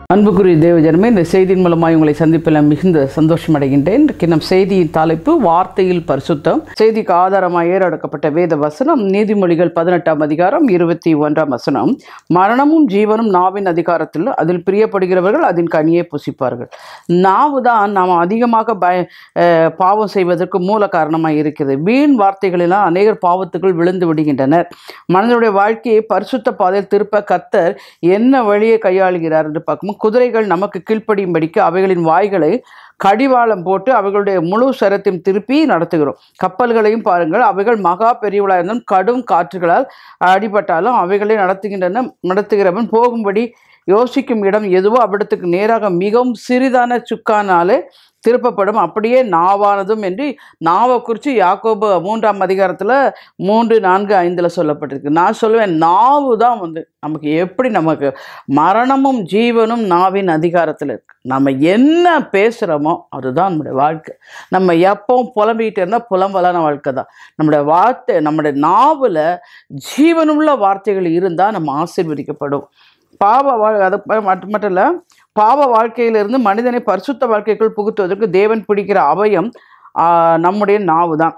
அன்புக்குரிய தேவஜனமே இந்த செய்தியின் மூலமாக உங்களை சந்திப்பில் மிகுந்த சந்தோஷம் அடைகின்றேன் இன்றைக்கு நம் செய்தியின் தலைப்பு வார்த்தையில் பரிசுத்தம் செய்திக்கு ஆதாரமாக ஏறடக்கப்பட்ட வேத வசனம் நீதிமொழிகள் பதினெட்டாம் அதிகாரம் இருபத்தி ஒன்றாம் வசனம் மரணமும் ஜீவனும் நாவின் அதிகாரத்தில் அதில் பிரியப்படுகிறவர்கள் அதன் கனியை புசிப்பார்கள் நாவு தான் நாம் அதிகமாக பய அஹ், பாவம் செய்வதற்கு மூல காரணமாக இருக்கிறது வீண் வார்த்தைகளெல்லாம் அநேகர் பாவத்துக்குள் விழுந்து விடுகின்றனர் மனிதனுடைய வாழ்க்கையை பரிசுத்த பாதையில் திருப்ப கத்தர் என்ன வழியை கையாளுகிறார் என்று பார்க்கும்போது குதிரைகள் நமக்கு கீழ்ப்படியும்படிக்கு அவைகளின் வாய்களை கடிவாளம் போட்டு அவைகளுடைய முழு சரத்தையும் திருப்பி நடத்துகிறோம் கப்பல்களையும் பாருங்கள் அவைகள் மகா பெரியவளாக இருந்தும் கடும் காற்றுகளால் அடிபட்டாலும் அவைகளை நடத்துகின்றன நடத்துகிறவன் போகும்படி யோசிக்கும் இடம் எதுவோ அவ்விடத்துக்கு நேராக மிகவும் சிறிதான சுக்கானாலே திருப்பப்படும் அப்படியே நாவானதும் என்று நாவை குறித்து யாக்கோபு மூன்றாம் அதிகாரத்தில் மூன்று நான்கு ஐந்தில் சொல்லப்பட்டிருக்கு நான் சொல்லுவேன் நாவு தான் வந்து நமக்கு எப்படி நமக்கு மரணமும் ஜீவனும் நாவின் அதிகாரத்தில் இருக்கு நம்ம என்ன பேசுகிறோமோ அதுதான் நம்முடைய வாழ்க்கை நம்ம எப்பவும் புலம்பிக்கிட்டு இருந்தால் புலம்பலான வாழ்க்கை தான் நம்முடைய வார்த்தை நம்முடைய நாவில் ஜீவனுள்ள வார்த்தைகள் இருந்தால் நம்ம ஆசீர்வதிக்கப்படும் பாவ வாழ் அது ப- மட்டும் மட்டும் இல்லை பாவ வாழ்க்கையிலிருந்து மனிதனை பரிசுத்த வாழ்க்கைக்குள் புகுத்துவதற்கு தேவன் பிடிக்கிற அபயம் ஆ, நம்முடைய நாவு தான்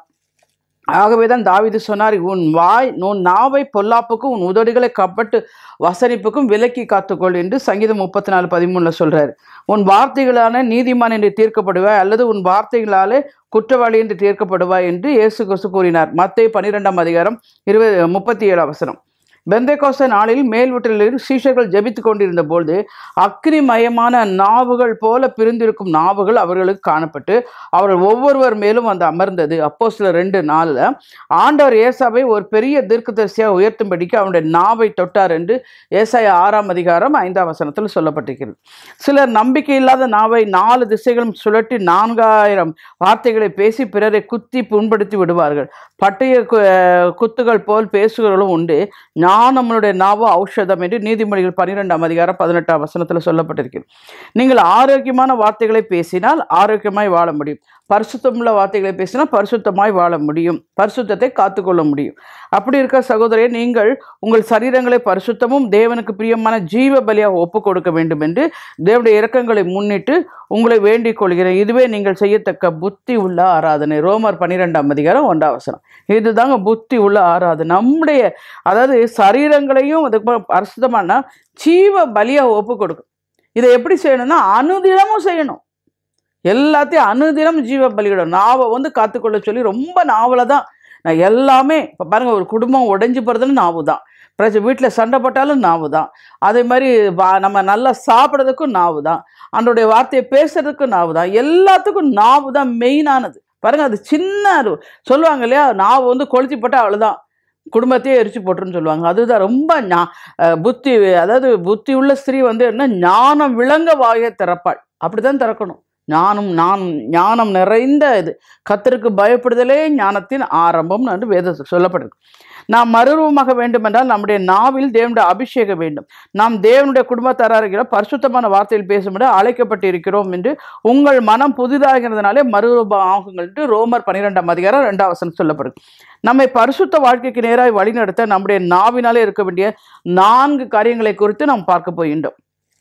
ஆகவே தான் தாவீது சொன்னார் உன் வாய் உன் நாவை பொல்லாப்புக்கும் உன் உதடுகளை கப்பட்டு வசனிப்புக்கும் விலக்கி காத்துக்கொள் என்று சங்கீதம் முப்பத்தி நாலு பதிமூணில் சொல்கிறார் உன் வார்த்தைகளான நீதிமான் என்று தீர்க்கப்படுவாய் அல்லது உன் வார்த்தைகளாலே குற்றவாளி என்று தீர்க்கப்படுவாய் என்று இயேசு கிறிஸ்து கூறினார் மத்தேயு பன்னிரெண்டாம் அதிகாரம் இருபது முப்பத்தி ஏழு அவசரம் பெந்தைக்கோச நாளில் மேல் வீட்டில் சீஷர்கள் ஜெபித்து கொண்டிருந்த பொழுது அக்னிமயமான நாவுகள் போல பிரிந்திருக்கும் நாவுகள் அவர்களுக்கு காணப்பட்டு அவர்கள் ஒவ்வொருவர் மேலும் வந்து அமர்ந்தது அப்போ சில ரெண்டு நாளில் ஆண்டவர் ஏசாவை ஒரு பெரிய தீர்க்கதரிசியாக உயர்த்தும்படிக்கு அவனுடைய நாவை தொட்டார் என்று ஏசாயா ஆறாம் அதிகாரம் ஐந்தாம் வசனத்தில் சொல்லப்பட்டிருக்கிறது சிலர் நம்பிக்கை இல்லாத நாவை நாலு திசைகளும் சுழட்டி நான்காயிரம் வார்த்தைகளை பேசி பிறரை குத்தி புண்படுத்தி விடுவார்கள் பட்டய கு- குத்துகள் போல் பேசுகிறவர்களும் உண்டு நான் நம்மளுடைய நாவு ஔஷதம் என்று நீதிமொழிகள் பன்னிரெண்டாம் அதிகாரம் பதினெட்டாம் வசனத்தில் சொல்லப்பட்டிருக்கிறது நீங்கள் ஆரோக்கியமான வார்த்தைகளை பேசினால் ஆரோக்கியமாய் வாழ முடியும் பரிசுத்தமுள்ள வார்த்தைகளை பேசினால் பரிசுத்தமாய் வாழ முடியும் பரிசுத்தத்தை காத்துக்கொள்ள முடியும் அப்படி இருக்க சகோதரே நீங்கள் உங்கள் சரீரங்களை பரிசுத்தமும் தேவனுக்கு பிரியமான ஜீவ பலியாக ஒப்பு கொடுக்க வேண்டும் என்று தேவனுடைய இரக்கங்களை முன்னிட்டு உங்களை வேண்டிக் கொள்கிறேன் இதுவே நீங்கள் செய்யத்தக்க புத்தி உள்ள ஆராதனை ரோமர் பன்னிரெண்டாம் அதிகாரம் ஒன்றாம் வசனம் இதுதாங்க புத்தி உள்ள ஆராதனை நம்முடைய அதாவது சரீரங்களையும் அதுக்கு பரிசுத்தமான ஜீவ பலியாக ஒப்பு கொடுக்கும் இதை எப்படி செய்யணும்னா அனுதினமும் செய்யணும் எல்லாத்தையும் அனுதினம் ஜீவ பலியிடும் நாவை வந்து காத்துக்கொள்ள சொல்லி ரொம்ப நாவல தான் நான் எல்லாமே இப்போ பாருங்கள் ஒரு குடும்பம் உடைஞ்சு போகிறதுன்னு நாவு தான் பிரச்சனை வீட்டில் சண்டை போட்டாலும் நாவு தான் அதே மாதிரி வா- நம்ம நல்லா சாப்பிட்றதுக்கும் நாவு தான் அன்றைய வார்த்தையை பேசுறதுக்கும் நாவு தான் எல்லாத்துக்கும் நாவு தான் மெயினானது பாருங்கள் அது சின்ன அறிவு சொல்லுவாங்க இல்லையா நாவு வந்து கொளுத்தி போட்டால் அவ்வளோதான் குடும்பத்தையே எரிச்சு போட்டுருன்னு சொல்லுவாங்க அதுதான் ரொம்ப ஞா அஹ் புத்தி அதாவது புத்தி உள்ள ஸ்திரீ வந்து என்ன ஞானம் விளங்க வாயை திறப்பாள் அப்படி தான் திறக்கணும் ஞானம் நான் ஞானம் நிறைந்த இது கத்தருக்கு பயப்படுதலே ஞானத்தின் ஆரம்பம் என்று வேதத்தில் சொல்லப்பட்டிருக்கு நாம் மறுரூபமாக வேண்டுமென்றால் நம்முடைய நாவில் தேவனுடைய அபிஷேகம் வேண்டும் நாம் தேவனுடைய குடும்பத்தாரில் பரிசுத்தமான வார்த்தையில் பேசும்படி அழைக்கப்பட்டு இருக்கிறோம் என்று உங்கள் மனம் புதிதாகிறதுனாலே மறுரூபம் ஆகுங்கள் என்று ரோமர் பன்னிரெண்டாம் அதிகாரம் ரெண்டாம் வசனம் சொல்லப்படுது நம்மை பரிசுத்த வாழ்க்கைக்கு நேராக வழிநடத்த நம்முடைய நாவினாலே இருக்க வேண்டிய நான்கு காரியங்களை குறித்து நாம் பார்க்க போகின்றோம்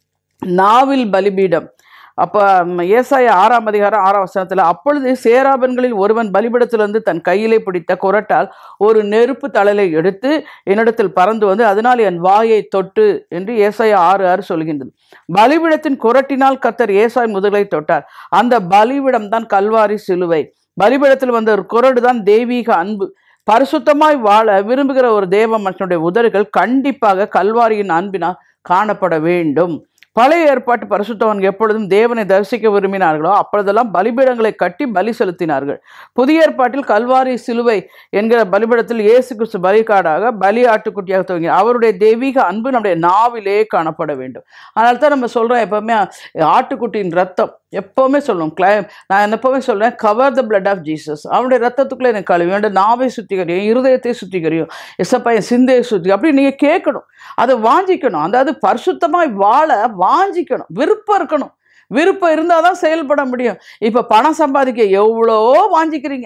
நாவில் பலிபீடம் அப்போ ஏசாய ஆறாம் அதிகாரம் ஆறாம் வசனத்தில் அப்பொழுது சேராபன்களில் ஒருவன் பலிபீடத்திலிருந்து தன் கையிலே பிடித்த குரட்டால் ஒரு நெருப்பு தழலை எடுத்து என்னிடத்தில் பறந்து வந்து அதனால் என் வாயை தொட்டு என்று ஏசாயா ஆறு ஆறு சொல்கின்றது பலிபீடத்தின் குரட்டினால் கத்தர் ஏசாய் முதலை தொட்டார் அந்த பலிபீடம் தான் கல்வாரி சிலுவை பலிபீடத்தில் வந்த ஒரு குரடு தான் தெய்வீக அன்பு பரிசுத்தமாய் வாழ விரும்புகிற ஒரு தேவ மனுஷனுடைய உதடுகள் கண்டிப்பாக கல்வாரியின் அன்பினால் காணப்பட வேண்டும் பழைய ஏற்பாட்டு பரிசுத்தவன் எப்பொழுதும் தேவனை தரிசிக்க விரும்பினார்களோ அப்பொழுதெல்லாம் பலிபீடங்களை கட்டி பலி செலுத்தினார்கள் புதிய ஏற்பாட்டில் கல்வாரி சிலுவை என்கிற பலிபீடத்தில் இயேசு கிறிஸ்து பலிகாடாக பலி ஆட்டுக்குட்டியாக துவங்கி அவருடைய தெய்வீக அன்பு நம்முடைய நாவிலே காணப்பட வேண்டும் அதனால தான் நம்ம சொல்கிறோம் எப்போவுமே ஆட்டுக்குட்டியின் ரத்தம் எப்போவுமே சொல்லுவோம் கிளை நான் எப்போவுமே சொல்லுவேன் cover the blood of Jesus அவனுடைய ரத்தத்துக்குள்ளே எனக்கு கழுவி என்னோட நாவை சுத்திகரியும் இருதயத்தை சுத்திகரியும் எசப்பா என் சிந்தையை சுத்தி அப்படி நீங்கள் கேட்கணும் அதை வாஞ்சிக்கணும் அதாவது பரிசுத்தமாய் வாழ வாஞ்சிக்கணும் விருப்பம் இருக்கணும் விருப்பம் இருந்தால் தான் செயல்பட முடியும் இப்போ பணம் சம்பாதிக்க எவ்வளோ வாஞ்சிக்கிறீங்க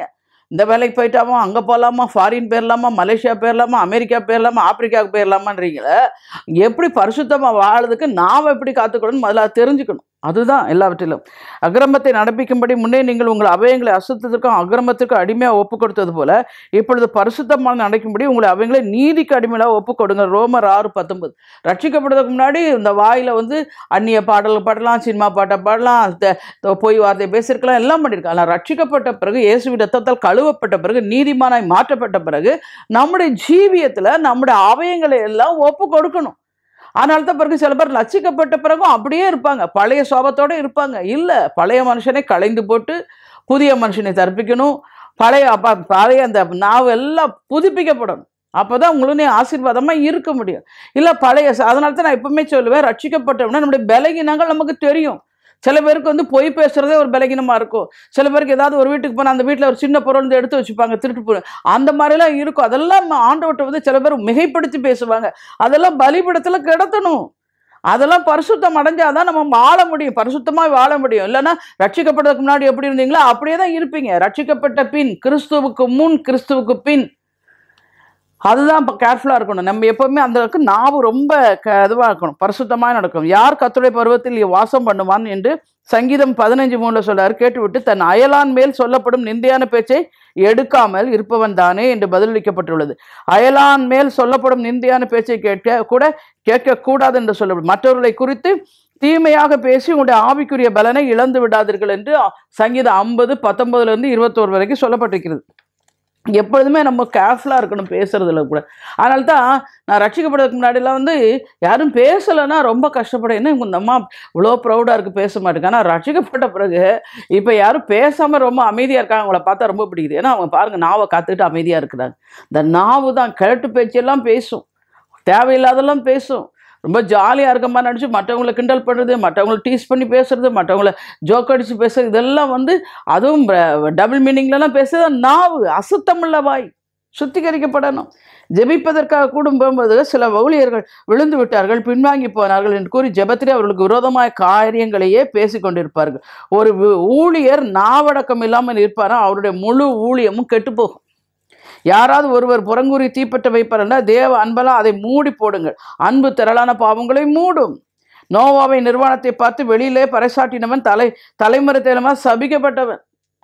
இந்த வேலைக்கு போயிட்டாமா அங்கே போகலாமா ஃபாரின் போயிடலாமா மலேசியா போயிடலாமா அமெரிக்கா போயிடலாமா ஆப்பிரிக்காவுக்கு போயிடலாமான்றீங்களே எப்படி பரிசுத்தமாக வாழறதுக்கு நாம் எப்படி காத்துக்கணும்னு முதல்ல அதை தெரிஞ்சுக்கணும் அதுதான் எல்லாவற்றிலும் அக்கிரமத்தை நடப்பிக்கும்படி முன்னே நீங்கள் உங்கள் அவயங்களை அசுத்தத்திற்கும் அக்கிரமத்திற்கும் அடிமையாக ஒப்பு கொடுத்தது போல இப்பொழுது பரிசுத்தமாக நடக்கும்படி உங்களை அவங்களே நீதிக்கு அடிமையாக ஒப்பு கொடுங்க ரோமர் ஆறு பத்தொன்பது ரட்சிக்கப்படுறதுக்கு முன்னாடி இந்த வாயில் வந்து அந்நிய பாடல் பாடலாம் சினிமா பாட்டை பாடலாம் த- த- பொய் வார்த்தை பேசியிருக்கலாம் எல்லாம் பண்ணியிருக்கலாம் ஆனால் ரட்சிக்கப்பட்ட பிறகு இயேசுவின் ரத்தத்தால் கழுவப்பட்ட பிறகு நீதிமானாய் மாற்றப்பட்ட பிறகு நம்முடைய ஜீவியத்தில் நம்முடைய அவயங்களை எல்லாம் ஒப்பு கொடுக்கணும் அதனால தான் பிறகு சில பேர் லட்சிக்கப்பட்ட பிறகும் அப்படியே இருப்பாங்க பழைய சோபத்தோடு இருப்பாங்க இல்லை பழைய மனுஷனை களைந்து போட்டு புதிய மனுஷனை தற்பிக்கணும் பழைய அப்ப பழைய அந்த நாவு எல்லாம் புதுப்பிக்கப்படணும் அப்போ தான் உங்களுக்கு ஆசீர்வாதமாக இருக்க முடியும் இல்லை பழைய ச- அதனால தான் நான் எப்பவுமே சொல்லுவேன் ரட்சிக்கப்பட்டோம்னா நம்முடைய பலகீனங்கள் நமக்கு தெரியும் சில பேருக்கு வந்து பொய் பேசுறதே ஒரு பலகீனமாக இருக்கும் சில பேருக்கு ஏதாவது ஒரு வீட்டுக்கு போனால் அந்த வீட்டில் ஒரு சின்ன பொருள் வந்து எடுத்து வச்சுப்பாங்க திருட்டு பொருள் அந்த மாதிரிலாம் இருக்கும் அதெல்லாம் ஆண்டவர்கிட்ட வந்து சில பேர் மிகைப்படுத்தி பேசுவாங்க அதெல்லாம் பலிபடத்தில் கிடத்தணும் அதெல்லாம் பரிசுத்தம் அடைஞ்சாதான் நம்ம வாழ முடியும் பரிசுத்தமாக வாழ முடியும் இல்லைன்னா ரட்சிக்கப்படுறதுக்கு முன்னாடி எப்படி இருந்தீங்களோ அப்படியே தான் இருப்பீங்க ரட்சிக்கப்பட்ட பின் கிறிஸ்துவுக்கு முன் கிறிஸ்துவுக்கு பின் அதுதான் இப்போ கேர்ஃபுல்லாக இருக்கணும் நம்ம எப்போவுமே அந்த அளவுக்கு நாவு ரொம்ப க இதுவாக இருக்கணும் பரிசுத்தமாக நடக்கும் யார் கத்துடைய பருவத்தில் நீ வாசம் பண்ணுவான் என்று சங்கீதம் பதினஞ்சு மூணில் சொல்றாரு கேட்டுவிட்டு தன் அயலான் மேல் சொல்லப்படும் நிந்தையான பேச்சை எடுக்காமல் இருப்பவன் தானே என்று பதிலளிக்கப்பட்டுள்ளது அயலான் மேல் சொல்லப்படும் நிந்தையான பேச்சை கேட்க கூட கேட்கக்கூடாது என்று சொல்லப்படும் மற்றவர்களை குறித்து தீமையாக பேசி உங்களுடைய ஆவிக்குரிய பலனை இழந்து விடாதீர்கள் என்று சங்கீதம் ஐம்பது பத்தொன்பதுலேருந்து இருபத்தோரு வரைக்கும் சொல்லப்பட்டிருக்கிறது எப்பொழுதுமே நம்ம கேர்ஃபுல்லாக இருக்கணும் பேசுறதுல கூட அதனால தான் நான் ரட்சிக்கப்படுறதுக்கு முன்னாடிலாம் வந்து யாரும் பேசலைன்னா ரொம்ப கஷ்டப்படும் என்ன இவங்க இந்த அம்மா இவ்வளோ ப்ரௌடாக இருக்குது பேச மாட்டேங்க ஆனால் ரட்சிக்கப்பட்ட பிறகு இப்போ யாரும் பேசாமல் ரொம்ப அமைதியாக இருக்காங்க அவங்கள பார்த்தா ரொம்ப பிடிக்குது ஏன்னா அவங்க பாருங்கள் நாவை காத்துக்கிட்டு அமைதியாக இருக்கிறாங்க இந்த நாவு தான் கிழட்டு பேச்செல்லாம் பேசும் தேவையில்லாதெல்லாம் பேசும் ரொம்ப ஜாலியாக இருக்க மாதிரி நினச்சி மற்றவங்களை கிண்டல் பண்ணுறது மற்றவங்களை டீஸ் பண்ணி பேசுறது மற்றவங்கள ஜோக் அடித்து பேசுறது இதெல்லாம் வந்து அதுவும் டபுள் மீனிங்லலாம் பேசுறது நாவு அசுத்தமுள்ள வாய் சுத்திகரிக்கப்படணும் ஜெபிப்பதற்காக கூடும் போகும்போது சில ஊழியர்கள் விழுந்து விட்டார்கள் பின்வாங்கி போனார்கள் என்று கூறி ஜெபத்திலே அவர்களுக்கு விரோதമായ காரியங்களையே பேசிக் கொண்டிருப்பார்கள் ஒரு வி- ஊழியர் நாவடக்கம் இல்லாமல் இருப்பாரா அவருடைய முழு ஊழியமும் கெட்டுப்போகும் யாராவது ஒருவர் புறங்கூறி தீப்பற்ற வைப்பார்னா தேவ அன்பெல்லாம் அதை மூடி போடுங்கள் அன்பு திரளான பாவங்களை மூடும் நோவாவை நிர்வாணத்தை பார்த்து வெளியிலே பறைசாட்டினவன் தலை தலைமுறை சபிக்கப்பட்டவன்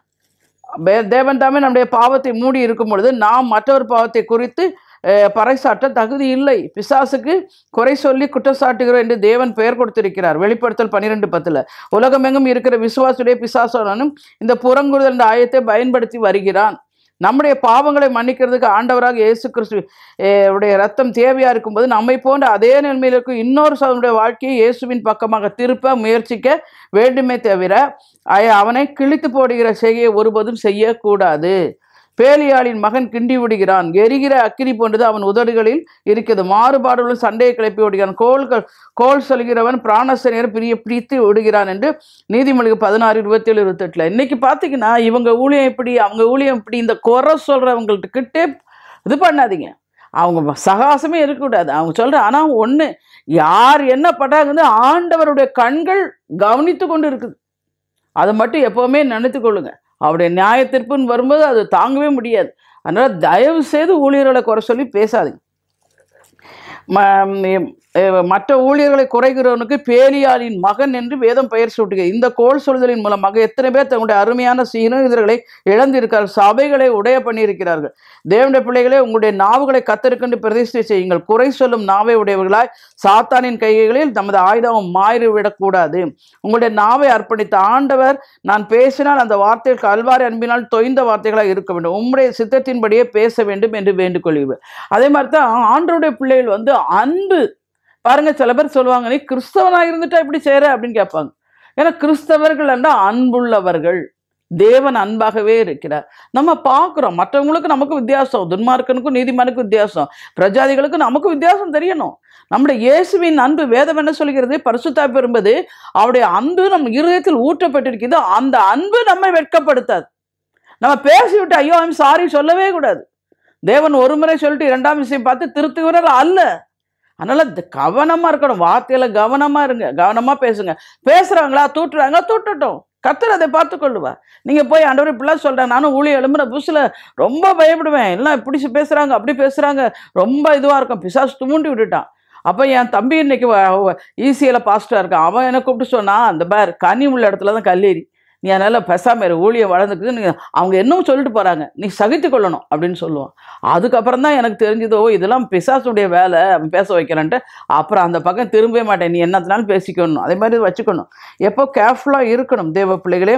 பே- தேவன் தாமே நம்முடைய பாவத்தை மூடி இருக்கும் பொழுது நாம் மற்றவர் பாவத்தை குறித்து அஹ், பறைசாட்ட தகுதி இல்லை பிசாசுக்கு குறை சொல்லி குற்றச்சாட்டுகிறோம் என்று தேவன் பெயர் கொடுத்திருக்கிறார் வெளிப்படுத்தல் பன்னிரெண்டு பத்தில் உலகமெங்கும் இருக்கிற விசுவாசுடைய பிசாசனும் இந்த புறங்குறுதல் என்ற ஆயத்தை பயன்படுத்தி வருகிறான் நம்முடைய பாவங்களை மன்னிக்கிறதுக்கு ஆண்டவராக இயேசு கிறிஸ்து அஹ், உடைய ரத்தம் தேவையாக இருக்கும்போது நம்மை போன்ற அதே நிலைமையில் இருக்கும் இன்னொரு சவனுடைய வாழ்க்கையை இயேசுவின் பக்கமாக திருப்ப முயற்சிக்க வேண்டுமே தவிர அய- அவனை கிழித்து போடுகிற செய்கையை ஒருபோதும் செய்யக்கூடாது பேலியாளின் மகன் கிண்டி விடுகிறான் எரிகிற அக்கினி போன்றது அவன் உதடுகளில் இருக்கிறது மாறுபாடுள்ள சண்டையை கிளப்பி விடுகிறான் கோள்கள் கோல் சொல்கிறவன் பிராணசனியர் பிரிய பிடித்து விடுகிறான் என்று நீதிமொழிக்கு பதினாறு இருபத்தேழு இருபத்தெட்டில் இன்னைக்கு பார்த்தீங்கன்னா இவங்க ஊழியம் இப்படி அவங்க ஊழியம் இப்படி இந்த குறை சொல்கிறவங்கள்ட்ட கிட்டே இது பண்ணாதீங்க அவங்க சகாசமே இருக்கக்கூடாது அவங்க சொல்கிற ஆனால் ஒன்று யார் என்ன பண்ணுறாங்கன்னு ஆண்டவருடைய கண்கள் கவனித்து கொண்டு இருக்குது அதை மட்டும் எப்போவுமே நினைத்து கொள்ளுங்க அவருடைய நியாயத்திற்புன்னு வரும்போது அது தாங்கவே முடியாது அதனால் தயவு செய்து ஊழியர்களை குறை சொல்லி பேசாதீங்க ம- அஹ் மற்ற ஊழியர்களை குறைகிறவனுக்கு பேலியாளின் மகன் என்று வேதம் பெயர் சூட்டுகிறது இந்த கோல் சொல்தலின் மூலமாக எத்தனை பேர் தங்களுடைய அருமையான சீனர்களை இழந்திருக்கிறார்கள் சபைகளை உடைய பண்ணியிருக்கிறார்கள் தேவனுடைய பிள்ளைகளே உங்களுடைய நாவுகளை கத்தருக்கென்று பிரதிஷ்டை செய்யுங்கள் குறை சொல்லும் நாவை உடையவர்களாய் சாத்தானின் கைகளில் தமது ஆயுதம் மாறிவிடக்கூடாது உங்களுடைய நாவை அர்ப்பணித்த ஆண்டவர் நான் பேசினால் அந்த வார்த்தைகள் கல்வாரி அன்பினால் தொய்ந்த வார்த்தைகளாக இருக்க வேண்டும் உம்முடைய சித்தத்தின்படியே பேச வேண்டும் என்று வேண்டுகொள்கிறேன் அதே மாதிரி தான் ஆண்டவருடைய பிள்ளைகள் வந்து அன்பு பாருங்க சில பேர் சொல்லுவாங்க நீ கிறிஸ்தவனாக இருந்துட்டா இப்படி செய்கிற அப்படின்னு கேட்பாங்க ஏன்னா கிறிஸ்தவர்கள் என்றால் அன்புள்ளவர்கள் தேவன் அன்பாகவே இருக்கிறார் நம்ம பார்க்குறோம் மற்றவங்களுக்கு நமக்கு வித்தியாசம் துன்மார்க்கனுக்கும் நீதிமானுக்கும் வித்தியாசம் பிரஜாதிகளுக்கும் நமக்கு வித்தியாசம் தெரியணும் நம்முடைய இயேசுவின் அன்பு வேதம் என்ன சொல்கிறது பரிசுத்தாப்பு என்பது அவருடைய அன்பு நம்ம இருதயத்தில் ஊற்றப்பட்டிருக்கிறது அந்த அன்பு நம்மை வெட்கப்படுத்தாது நம்ம பேசிவிட்டு ஐயோ ஐம் சாரி சொல்லவே கூடாது தேவன் ஒரு முறை சொல்லிட்டு இரண்டாம் விஷயம் பார்த்து திருத்துகிறவர் அல்ல அதனால த- கவனமா இருக்கணும் வார்த்தையில கவனமா இருங்க கவனமா பேசுங்க பேசுறாங்களா தூட்டுறாங்களா தூட்டட்டும் கத்தர் அதை பார்த்து கொள்ளுவா நீங்கள் போய் ஆண்டவர் இப்படிலாம் சொல்கிறேன் நானும் ஊழிய எழும்புன புதுசில் ரொம்ப பயப்படுவேன் எல்லாம் இப்படி பேசுகிறாங்க அப்படி பேசுகிறாங்க ரொம்ப இதுவாக இருக்கும் பிசாசு துமுண்டி விட்டுட்டான் அப்போ என் தம்பி இன்னைக்கு ஈஸியில் பாஸ்ட்டாக இருக்கான் அவன் என்ன கூப்பிட்டு சொன்னான் அந்த பேர் கனி உள்ள இடத்துல தான் கல்லேரி நீ அதனால் பெசாம இரு ஊழியம் வளர்ந்துக்குது நீ அவங்க இன்னும் சொல்லிட்டு போகிறாங்க நீ சகித்து கொள்ளணும் அப்படின்னு சொல்லுவான் அதுக்கப்புறம் தான் எனக்கு தெரிஞ்சதோ இதெல்லாம் பிசாசுடைய வேலை அவன் பேச வைக்கிறான்ட்டு அப்புறம் அந்த பக்கம் திரும்பவே மாட்டேன் நீ என்னத்தினாலும் பேசிக்கணும் அதே மாதிரி வச்சுக்கணும் எப்போ கேர்ஃபுல்லாக இருக்கணும் தேவ பிள்ளைகளே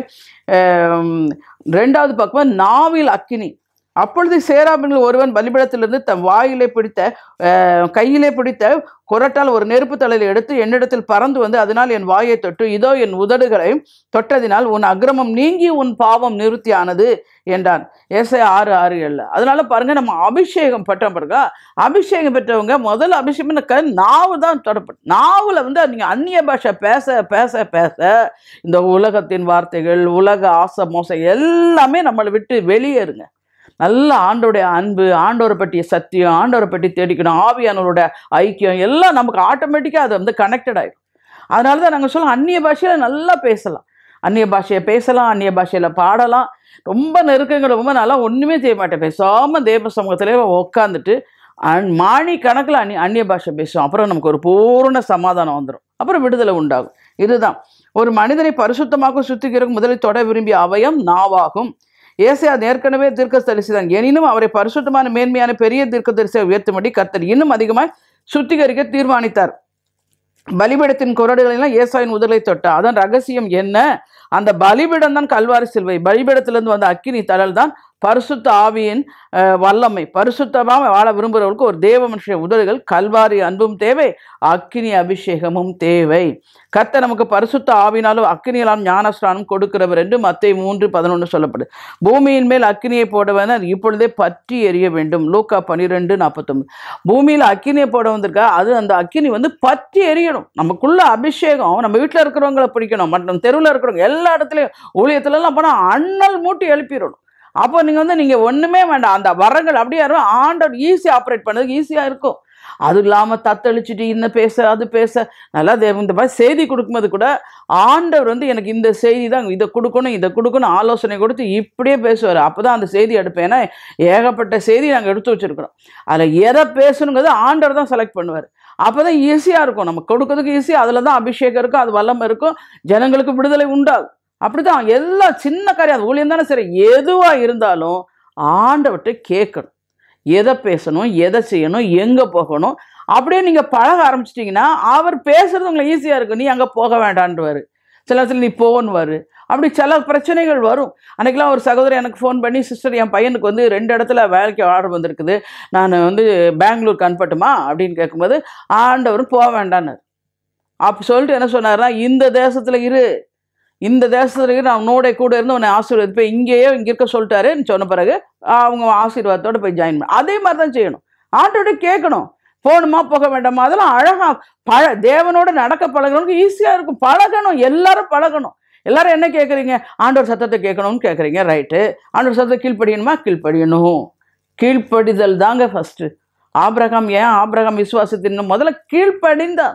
ஆம், ரெண்டாவது பக்கம் நாவில் அக்கினி அப்பொழுது சேராபின்கள் ஒருவன் பலிபீடத்திலிருந்து தன் வாயிலே பிடித்த அஹ், கையிலே பிடித்த குரட்டால் ஒரு நெருப்பு தலையில் எடுத்து என்னிடத்தில் பறந்து வந்து அதனால் என் வாயை தொட்டு இதோ என் உதடுகளை தொட்டதினால் உன் அக்கிரமம் நீங்கி உன் பாவம் நிறுத்தியானது என்றான் ஏசை ஆறு ஆறு ஏழு அதனால பாருங்க நம்ம அபிஷேகம் பெற்ற பிறகு அபிஷேகம் பெற்றவங்க முதல்ல அபிஷேகம் க நாவு தான் தொடப்படும் நாவில் வந்து நீங்கள் அந்நிய பாஷை பேச பேச பேச இந்த உலகத்தின் வார்த்தைகள் உலக ஆசை மோசம் எல்லாமே நம்மளை விட்டு வெளியேறுங்க நல்ல ஆண்டோடைய அன்பு ஆண்டோரை பற்றிய சத்தியம் ஆண்டோரை பற்றி தேடிக்கணும் ஆவியானவரோட ஐக்கியம் எல்லாம் நமக்கு ஆட்டோமேட்டிக்காக அது வந்து கனெக்டட் ஆகிடும் அதனால தான் நாங்கள் சொல்லுவோம் அந்நிய பாஷையில் நல்லா பேசலாம் அந்நிய பாஷையை பேசலாம் அந்நிய பாஷையில் பாடலாம் ரொம்ப நெருக்கங்கள் ரொம்ப நல்லா ஒன்றுமே செய்ய மாட்டேன் பேசாமல் தேவ சமூகத்திலே உட்காந்துட்டு அன் மாணி கணக்கில் அந்நிய அந்நிய பாஷை பேசுவோம் அப்புறம் நமக்கு ஒரு பூர்ண சமாதானம் வந்துடும் அப்புறம் விடுதலை உண்டாகும் இதுதான் ஒரு மனிதனை பரிசுத்தமாக சுத்திக்கிறதுக்கு முதலில் தொட விரும்பிய அவயம் நாவாகும் ஏசையா ஏற்கனவே தீர்க்கதரிசி தான் எனினும் அவரை பரிசுத்தமான மேன்மையான பெரிய தீர்க்கதரிசியை உயர்த்தும்படி கர்த்தர் இன்னும் அதிகமாய் சுத்திகரிக்க தீர்மானித்தார் பலிபீடத்தின் குரடுகளெல்லாம் ஏசாயின் உதலை தொட்டார் அதான் ரகசியம் என்ன அந்த பலிபீடம் தான் கல்வாரி சிலுவை பலிபீடத்திலிருந்து வந்த அக்கினி தழல் தான் பரிசுத்த ஆவியின் அஹ், வல்லமை பரிசுத்தமாக வாழ விரும்புகிறவர்களுக்கு ஒரு தேவ மனுஷ உதடுகள் கல்வாரி அன்பும் தேவை அக்கினி அபிஷேகமும் தேவை கர்த்தர் நமக்கு பரிசுத்த ஆவினாலும் அக்கினியெல்லாம் ஞானஸ்நானம் கொடுக்கிறவர் என்று மத்திய மூன்று பதினொன்று சொல்லப்படுது பூமியின் மேல் அக்கினியை போடவனர் இப்பொழுதே பற்றி எரிய வேண்டும் லூக்கா பன்னிரெண்டு நாற்பத்தொம்பது பூமியில் அக்கினியை போட வந்திருக்கா அது அந்த அக்கினி வந்து பற்றி எரியணும் நமக்குள்ள அபிஷேகம் நம்ம வீட்டில் இருக்கிறவங்கள பிடிக்கணும் மற்றும் தெருவில் இருக்கிறவங்க எல்லா இடத்துலையும் ஊழியத்துலலாம் போனால் அண்ணல் மூட்டி எழுப்பிடணும் அப்போ நீங்கள் வந்து நீங்கள் ஒன்றுமே வேண்டாம் அந்த வரங்கள் அப்படியே இருக்கும் ஆண்டவர் ஈஸியாக ஆப்ரேட் பண்ணதுக்கு ஈஸியாக இருக்கும் அது இல்லாமல் தத்தளிச்சுட்டு இந்த பேச அது பேச நல்லா தே- இந்த மாதிரி செய்தி கொடுக்கும்போது கூட ஆண்டவர் வந்து எனக்கு இந்த செய்தி தான் இதை கொடுக்கணும் இதை கொடுக்கணும் ஆலோசனை கொடுத்து இப்படியே பேசுவார் அப்போ தான் அந்த செய்தி எடுப்பேன் ஏன்னா ஏகப்பட்ட செய்தி நாங்கள் எடுத்து வச்சுருக்கிறோம் அதில் எதை பேசணுங்கிறது ஆண்டவர் தான் செலக்ட் பண்ணுவார் அப்போ தான் ஈஸியாக இருக்கும் நம்ம கொடுக்கறதுக்கு ஈஸியாக அதில் தான் அபிஷேகம் இருக்கும் அது வல்லமை இருக்கும் ஜனங்களுக்கு விடுதலை உண்டாகும் அப்படிதான் எல்லா சின்ன காரியம் அது ஊழியம் தானே சரி எதுவாக இருந்தாலும் ஆண்டவர்கிட்ட கேட்கணும் எதை பேசணும் எதை செய்யணும் எங்கே போகணும் அப்படியே நீங்கள் பழக ஆரம்பிச்சிட்டிங்கன்னா அவர் பேசுறது உங்களுக்கு ஈஸியாக இருக்கும் நீ அங்கே போக வேண்டான்டுவார் சில நேரத்தில் நீ போன்னுவார் அப்படி சில பிரச்சனைகள் வரும் அன்றைக்கெலாம் ஒரு சகோதரி எனக்கு ஃபோன் பண்ணி சிஸ்டர் என் பையனுக்கு வந்து ரெண்டு இடத்துல வேலைக்கு ஆர்டர் வந்திருக்குது நான் வந்து பெங்களூருக்கு அனுப்பட்டுமா அப்படின்னு கேட்கும்போது ஆண்டவரும் போக வேண்டான்னார் அப்போ சொல்லிட்டு என்ன சொன்னார்னா இந்த தேசத்தில் இரு இந்த தேசத்தில் இரு நான் உன்னோட கூட இருந்து உன்னை ஆசீர்வாதம் இப்போ இங்கேயே இங்கே இருக்க சொல்லிட்டாருன்னு சொன்ன பிறகு அவங்க ஆசீர்வாதத்தோட போய் ஜாயின் பண்ண அதே மாதிரி தான் செய்யணும் ஆண்டோட கேட்கணும் போகணுமா போக வேண்டாமா அதெல்லாம் அழகா பழ தேவனோட நடக்க பழகணும்னு ஈஸியாக இருக்கும் பழகணும் எல்லாரும் பழகணும் எல்லாரும் என்ன கேட்குறீங்க ஆண்டவர் சத்தத்தை கேட்கணும்னு கேட்குறீங்க ரைட்டு ஆண்டவர் சத்தத்தை கீழ்ப்படியணுமா கீழ்ப்படியணும் கீழ்ப்படிதல் தாங்க ஃபஸ்ட்டு ஆபிரகாம் ஏன் ஆபிரகாம் விசுவாசத்தின் முதல்ல கீழ்ப்படிந்தான்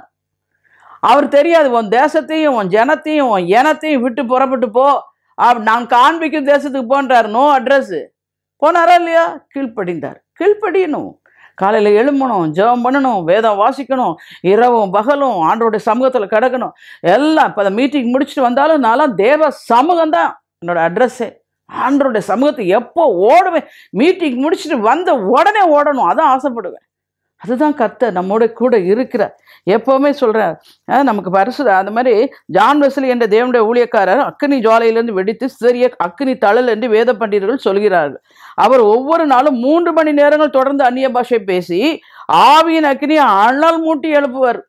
அவர் தெரியாது உன் தேசத்தையும் உன் ஜனத்தையும் உன் இனத்தையும் விட்டு புறப்பட்டு போ அப் நான் காண்பிக்கும் தேசத்துக்கு போன்றார் நோ அட்ரஸ் போனாரா இல்லையா கீழ்ப்படிந்தார் கீழ்ப்படியணும் காலையில் எழும்பணும் ஜெபம் பண்ணணும் வேதம் வாசிக்கணும் இரவும் பகலும் ஆண்டோடைய சமூகத்தில் கிடக்கணும் எல்லாம் இப்போ மீட்டிங் முடிச்சுட்டு வந்தாலும் நான்லாம் தேவ சமூகம் தான் என்னோட அட்ரஸ்ஸே ஆண்டோடைய சமூகத்தை எப்போ ஓடுவேன் மீட்டிங் முடிச்சுட்டு வந்த உடனே ஓடணும் அதான் ஆசைப்படுவேன் அதுதான் கர்த்தர் நம்மோட கூட இருக்கிறார் எப்போவுமே சொல்கிறார் நமக்கு பரிசு அந்த மாதிரி ஜான் வெஸ்லி என்ற தேவனுடைய ஊழியக்காரர் அக்கினி ஜுவாலையிலிருந்து வெடித்து சிறிய அக்கினி தழல் என்று வேத பண்டிதர்கள் சொல்கிறார்கள் அவர் ஒவ்வொரு நாளும் மூன்று மணி நேரங்கள் தொடர்ந்து அந்நிய பாஷை பேசி ஆவியின் அக்கினி அனல் மூட்டி எழுப்புவார்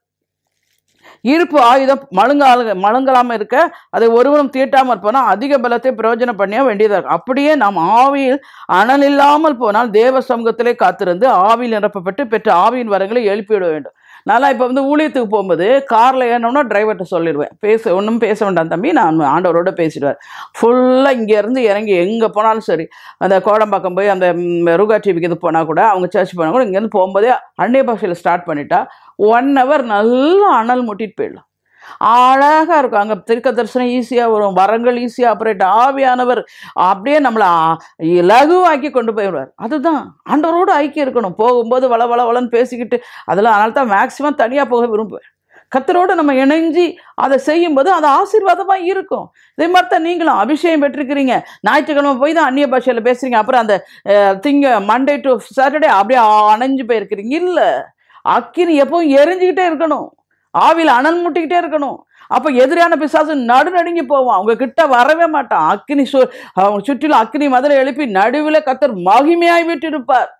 இருப்பு ஆயுதம் மழுங்கால மழுங்கலாமல் இருக்க அதை ஒருவரும் தீட்டாமல் இருப்போனால் அதிக பலத்தை பிரயோஜனம் பண்ணிய வேண்டியதாக இருக்கும் அப்படியே நாம் ஆவியில் அனல் இல்லாமல் போனால் தேவ சமூகத்திலே காத்திருந்து ஆவியில் நிரப்பப்பட்டு பெற்ற ஆவியின் வரங்களை எழுப்பிவிட வேண்டும் நல்லா இப்போ வந்து ஊழியத்துக்கு போகும்போது காரில் ஏறினோம்னா டிரைவர்கிட்ட சொல்லிடுவேன் பேச ஒன்றும் பேச வேண்டாம் தம்பி நான் ஆண்டவரோட பேசிடுவேன் ஃபுல்லாக இங்கேருந்து இறங்கி எங்கே போனாலும் சரி அந்த கோடம்பாக்கம் போய் அந்த ம், ருகா டிவிக்கு இது போனால் கூட அவங்க சர்ச் போனால் கூட இங்கேருந்து போகும்போதே அந்நிய பாஷையில் ஸ்டார்ட் பண்ணிட்டா ஒன் ஹவர் நல்லா அனல் முட்டிட்டு போயிடலாம் அழகா இருக்கும் அங்க திருக்க தரிசனம் ஈஸியா வரும் வரங்கள் ஈஸியா ஆப்ரேட் ஆவியானவர் அப்படியே நம்மளை ஆ- இலகுவாக்கி கொண்டு போயிடுவார் அதுதான் ஆண்டவரோடு ஐக்கியம் இருக்கணும் போகும்போது வள வள வளன்னு பேசிக்கிட்டு அதெல்லாம் அதனால தான் மேக்சிமம் தனியா போக விரும்புவேன் கத்தரோடு நம்ம இணைஞ்சி அதை செய்யும்போது அது ஆசீர்வாதமாக இருக்கும் இதே மாதிரி தான் நீங்களும் அபிஷேகம் பெற்றிருக்கிறீங்க ஞாயிற்றுக்கிழமை போய் தான் அந்நிய பாஷையில் பேசுறீங்க அப்புறம் அந்த அஹ், திங்க மண்டே டு சாட்டர்டே அப்படியே அணைஞ்சு போயிருக்கிறீங்க இல்லை அக்கினி எப்பவும் எரிஞ்சுக்கிட்டே இருக்கணும் ஆவியில் அனல் முட்டிக்கிட்டே இருக்கணும் அப்போ எதிரான பிசாசு நடுநடுங்கி போவான் அவங்க கிட்ட வரவே மாட்டான் அக்கினி சு அவங்க சுற்றிலும் அக்கினி மதுரை எழுப்பி நடுவில் கத்தர் மகிமையாய் விட்டிருப்பார்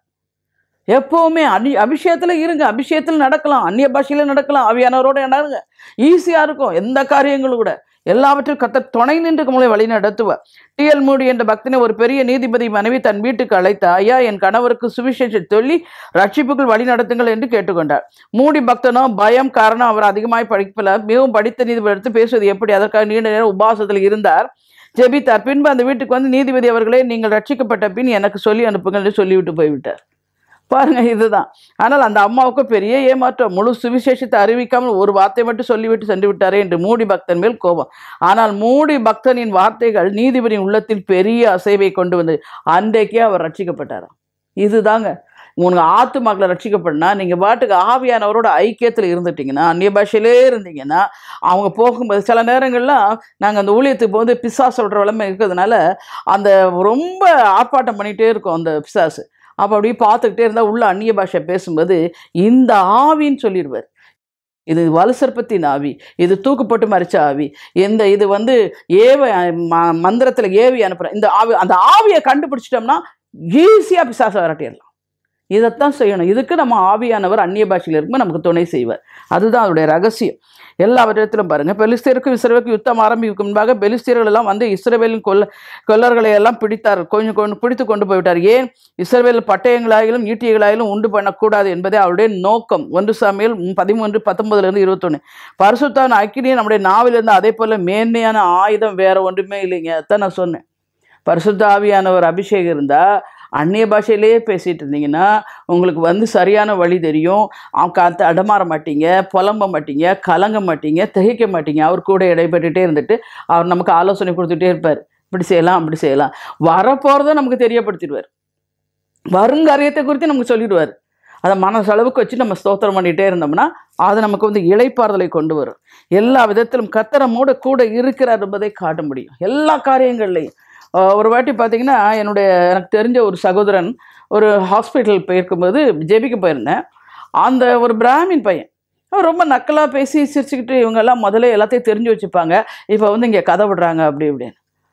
எப்பவுமே அனி அபிஷேகத்தில் இருங்க அபிஷேகத்தில் நடக்கலாம் அந்நிய பாஷையில் நடக்கலாம் ஆவியானவரோட நடங்க ஈஸியாக இருக்கும் எந்த காரியங்களும் கூட எல்லாவற்றையும் கத்த துணை நின்று உங்களை வழி நடத்துவார் டிஎல் மூடி என்ற பக்தனை ஒரு பெரிய நீதிபதி மனைவி தன் வீட்டுக்கு அழைத்த ஐயா என் கணவருக்கு சுவிசேஷ சொல்லி ரட்சிப்புக்குள் வழி நடத்துங்கள் என்று கேட்டுக்கொண்டார் மூடி பக்தனோ பயம் காரணம் அவர் அதிகமாய் படிக்கல மிகவும் படித்த நீதிபதி எடுத்து பேசுவது எப்படி அதற்காக நீண்ட நேரம் உபவாசத்தில் இருந்தார் ஜெபித்தார் பின்பு அந்த வீட்டுக்கு வந்து நீதிபதி அவர்களே நீங்கள் ரட்சிக்கப்பட்ட பின் எனக்கு சொல்லி அனுப்புங்கள் என்று சொல்லிவிட்டு போய்விட்டார் பாருங்க இதுதான் ஆனால் அந்த அம்மாவுக்கு பெரிய ஏமாற்றம் முழு சுவிசேஷத்தை அறிவிக்காமல் ஒரு வார்த்தை மட்டும் சொல்லிவிட்டு சென்று விட்டாரே என்று மூடி பக்தன் மேல் கோபம் ஆனால் மூடி பக்தனின் வார்த்தைகள் நீதிபதியின் உள்ளத்தில் பெரிய அசைவை கொண்டு வந்தது அன்றைக்கே அவர் ரட்சிக்கப்பட்டாராம் இதுதாங்க உனக்கு ஆத்துமாக்களை ரட்சிக்கப்படனா நீங்கள் பாட்டுக்கு ஆவியானவரோட ஐக்கியத்தில் இருந்துட்டீங்கன்னா அந்நிய பாஷையிலே இருந்தீங்கன்னா அவங்க போகும்போது சில நேரங்கள்லாம் நாங்கள் அந்த ஊழியத்துக்கு போது பிசா சொல்கிற வளமை இருக்கிறதுனால அந்த ரொம்ப ஆர்ப்பாட்டம் பண்ணிகிட்டே இருக்கும் அந்த பிசாசு அப்போ அப்படியே பார்த்துக்கிட்டே இருந்தால் உள்ள அந்நிய பாஷை பேசும்போது இந்த ஆவின்னு சொல்லிடுவார் இது வலுசற்பத்தின் ஆவி இது தூக்குப்பட்டு மறிச்ச ஆவி இந்த இது வந்து ஏவ ம மந்திரத்தில் ஏவி அனுப்புகிற இந்த ஆவி அந்த ஆவியை கண்டுபிடிச்சிட்டோம்னா ஈஸியாக பிசாசை விரட்டிடலாம் இதைத்தான் செய்யணும் இதுக்கு நம்ம ஆவியானவர் அந்நிய பாஷையில் இருக்கும்போது நமக்கு துணை செய்வார் அதுதான் அதோடைய ரகசியம் எல்லா விதத்திலும் பாருங்க பெலிஸ்தீருக்கும் இஸ்ரேலுக்கும் யுத்தம் ஆரம்பிக்கும் முன்பாக பெலிஸ்தீர்கள் எல்லாம் வந்து இஸ்ரேலின் கொல்ல கொல்லர்களை எல்லாம் பிடித்தார் கொஞ்சம் கொஞ்சம் பிடித்து கொண்டு போய்விட்டார் ஏன் இஸ்ரேல் பட்டயங்களாயிலும் ஈட்டியங்களாயிலும் உண்டு பண்ணக்கூடாது என்பதே அவருடைய நோக்கம் ஒன்று சாமியில் பதிமூன்று பத்தொன்பதுலேருந்து இருபத்தொன்று பரிசுத்தான் அக்கினியை நம்முடைய நாவிலிருந்து அதே போல் மேன்மையான ஆயுதம் வேற ஒன்றுமே இல்லைங்க அதான் நான் சொன்னேன் பரிசுத்த ஆவியானவர் அபிஷேகம் இருந்தால் அந்நிய பாஷையிலேயே பேசிகிட்டு இருந்தீங்கன்னா உங்களுக்கு வந்து சரியான வழி தெரியும் அவங்க காத்து அடமாற மாட்டீங்க புலம்ப மாட்டீங்க கலங்க மாட்டீங்க திகைக்க மாட்டீங்க அவர் கூட இடைப்பட்டுட்டே இருந்துட்டு அவர் நமக்கு ஆலோசனை கொடுத்துட்டே இருப்பார் இப்படி செய்யலாம் அப்படி செய்யலாம் வரப்போகிறத நமக்கு தெரியப்படுத்திடுவார் வருங்காரியத்தை குறித்து நமக்கு சொல்லிடுவார் அதை மனசளவுக்கு வச்சு நம்ம ஸ்தோத்திரம் பண்ணிகிட்டே இருந்தோம்னா அது நமக்கு வந்து இளைப்பாறுதலை கொண்டு வரும் எல்லா விதத்திலும் கத்தரமோட கூட இருக்கிறார் என்பதை காட்ட முடியும் எல்லா காரியங்கள்லையும் ஆஹ் ஒரு வாட்டி பார்த்தீங்கன்னா என்னுடைய எனக்கு தெரிஞ்ச ஒரு சகோதரன் ஒரு ஹாஸ்பிட்டல் போயிருக்கும்போது ஜெபிக்க போயிருந்தேன் அந்த ஒரு பிராமின் பையன் அவன் ரொம்ப நக்கலாக பேசி சிரிச்சுக்கிட்டு இவங்கெல்லாம் முதல்ல எல்லாத்தையும் தெரிஞ்சு வச்சுப்பாங்க இப்போ வந்து இங்கே கதை விடுறாங்க அப்படி இப்படின்னு